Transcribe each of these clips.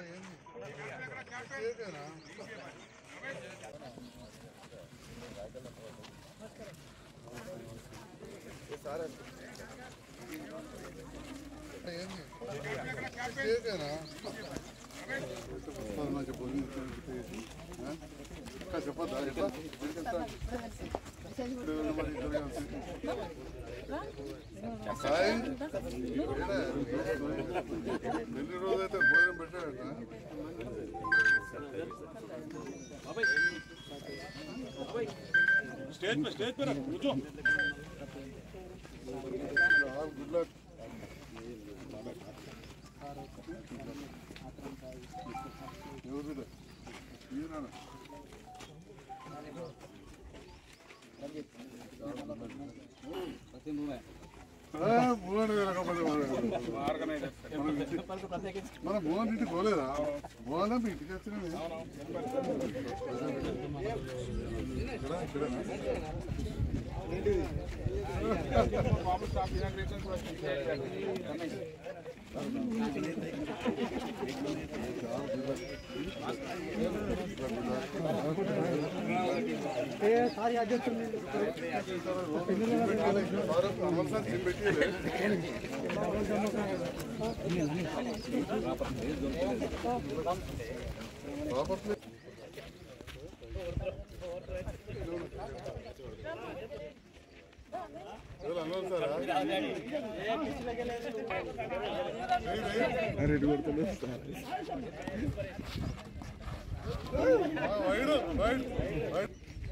చెప్పొద్దా ఎట్లా ఇప్పుడు మరి సాయి పెళ్లి రోజు అయితే భోజనం పెట్టాడట స్టేజ్ పై స్టేజ్ పై కూర్చో గుడ్ లక్ ఎవరు ఈయన భువన్ కాకపోతే మన భువన్ ఇంటికి పోలేదా భువన్ మీ ఇంటికి వచ్చిన బాపట్లే ఎవరు అన్నారు సారా రెడ్డి కొడుతుంది వైడ్ వైడ్ వైడ్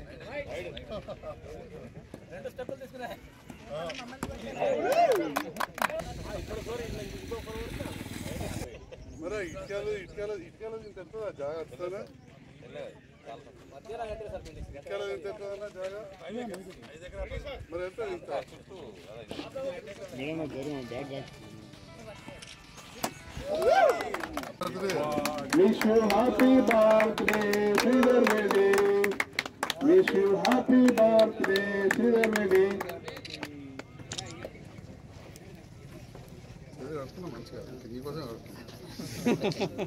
మరి ఇటుకలు ఇటుకలు ఇటుకలు ఇంత ఎంత జాగ్రత్త ఇటుకలు ఇంత ఎంత జాగా మరి ఎంత ఇంత Wish you happy birthday, Sridhar Reddy. Wish you happy birthday, Sridhar Reddy. అదే కడుతున్నా మంచిగా నీకోసం కడుతున్నా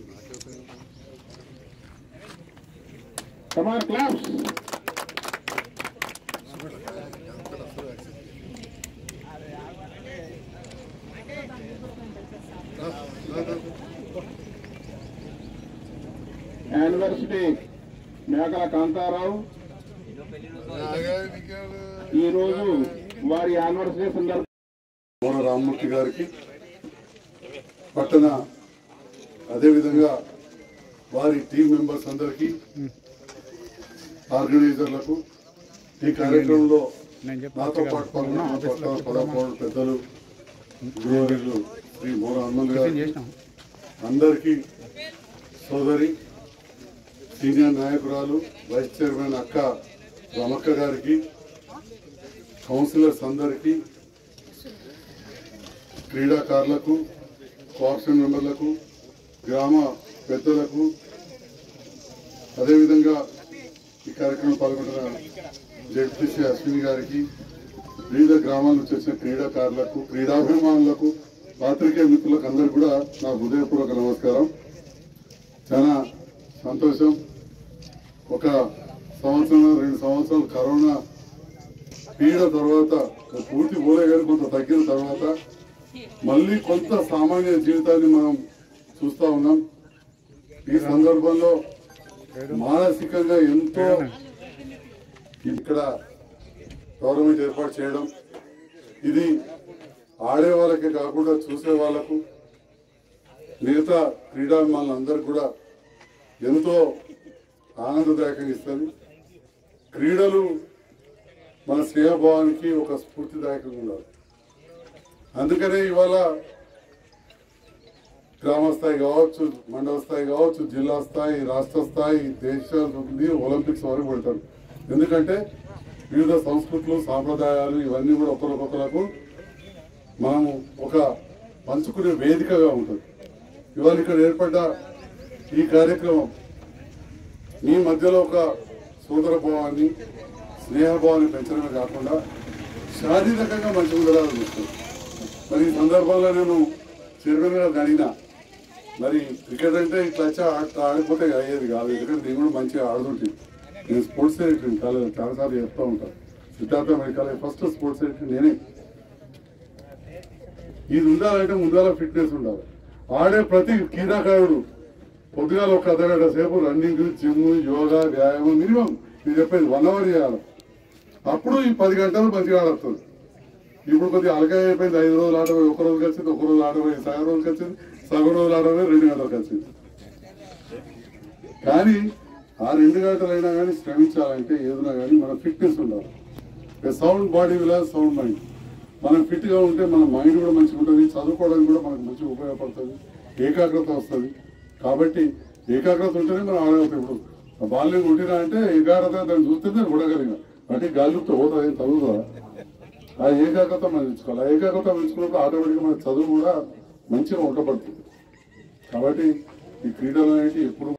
Come on, claps. Anniversary Mekala Kantharao ఈ రోజు వారి యానివర్సరీ సందర్భంగా మోన రామ్మూర్తి గారికి పట్టణ అదేవిధంగా వారి టీం మెంబర్స్ అందరికీ ఆర్గనైజర్లకు ఈ కార్యక్రమంలో నాతో పాటు పాల్గొన్న మా పట్టణ పదపౌరులు పెద్దలు గురువులు శ్రీ మోన హనుమంత్ గారు అందరికీ సోదరి సీనియర్ నాయకురాలు వైస్ చైర్మన్ అక్క రమక్క గారికి కౌన్సిలర్స్ అందరికీ క్రీడాకారులకు కోఆప్షన్ మెంబర్లకు గ్రామ పెద్దలకు అదేవిధంగా ఈ కార్యక్రమం పాల్గొంటున్న జడ్పీసీ అశ్విని గారికి వివిధ గ్రామాల నుంచి వచ్చిన క్రీడాకారులకు క్రీడాభిమానులకు పాత్రికేయ మిత్రులకు అందరికీ కూడా నా హృదయపూర్వక నమస్కారం చాలా సంతోషం ఒక సంవత్సరం రెండు సంవత్సరాలు కరోనా పీడ తర్వాత పూర్తి పోలే కానీ కొంత తగ్గిన తర్వాత మళ్ళీ కొంత సామాన్య జీవితాన్ని మనం చూస్తా ఉన్నాం ఈ సందర్భంలో మానసికంగా ఎంతో ఇక్కడ గవర్నమెంట్ ఏర్పాటు చేయడం ఇది ఆడే వాళ్ళకే కాకుండా చూసే వాళ్ళకు మిగతా క్రీడాభిమానులందరూ కూడా ఎంతో ఆనందదాయకంగా ఇస్తుంది క్రీడలు మన స్నేహభావానికి ఒక స్ఫూర్తిదాయకంగా ఉండాలి అందుకనే ఇవాళ గ్రామ స్థాయి కావచ్చు మండల స్థాయి కావచ్చు జిల్లా స్థాయి రాష్ట్ర స్థాయి దేశాల నుండి ఒలింపిక్స్ వరకు పెడతారు ఎందుకంటే వివిధ సంస్కృతులు సాంప్రదాయాలు ఇవన్నీ కూడా ఒకరికొకరకు మనము ఒక పంచుకునే వేదికగా ఉంటుంది ఇవాళ ఇక్కడ ఏర్పడ్డ ఈ కార్యక్రమం మీ మధ్యలో ఒక సోదర భావాన్ని స్నేహభావాన్ని పెంచడమే కాకుండా శారీరకంగా మంచి ఉండాలని చూస్తుంది మరి ఈ సందర్భంలో నేను చైర్మన్ గారు అడిగిన మరి క్రికెట్ అంటే ఇట్లా వచ్చి ఆట ఆడిపోతే అయ్యేది కాదు ఎందుకంటే నేను కూడా మంచిగా ఆడుతుంటాను నేను స్పోర్ట్స్ డైరెక్టర్ కాలేజ్ చాలాసార్లు చెప్తా ఉంటాను Siddhartha medical first sports director నేనే ఇది ఉండాలంటే ముందాల ఫిట్నెస్ ఉండాలి ఆడే ప్రతి క్రీడాకారుడు పొద్దుగాల ఒక అర్ధగంట సేపు రన్నింగ్ జిమ్ యోగా వ్యాయామం మినిమం నేను చెప్పేది వన్ అవర్ చేయాలి అప్పుడు ఈ పది గంటలు మంచిగా ఆడతాడు ఇప్పుడు కొద్దిగా అలకాయ అయిపోయింది ఐదు రోజులు ఆడపోయి ఒక రోజు కలిసింది ఒక రోజు ఆడపోయి సగం రోజు కలిసింది సగం రోజులు ఆడపోయి రెండు గంటలు కలిసింది కానీ ఆ రెండు గంటలు అయినా కానీ శ్రమించాలంటే ఏదైనా కానీ మన ఫిట్నెస్ ఉండాలి సౌండ్ బాడీ విలా సౌండ్ మైండ్ మనం ఫిట్ గా ఉంటే మన మైండ్ కూడా మంచిగా ఉంటుంది చదువుకోవడానికి కూడా మనకు మంచిగా ఉపయోగపడుతుంది ఏకాగ్రత వస్తుంది కాబట్టి ఏకాగ్రత ఉంటేనే మనం ఆడగలుగుతాం ఇప్పుడు ఆ బాల్యం కొట్టినా అంటే ఏకాగ్రత దాన్ని చూస్తేనే కొడగలిగిన అంటే గాలితో పోతుంది ఏం చదువుతుందా ఆ ఏకాగ్రత మనం తెచ్చుకోవాలి ఆ ఏకాగ్రత తెచ్చుకున్నప్పుడు ఆటోమేటిక్గా మన చదువు కూడా మంచిగా ఉండబడుతుంది కాబట్టి ఈ క్రీడలు అనేవి ఎప్పుడు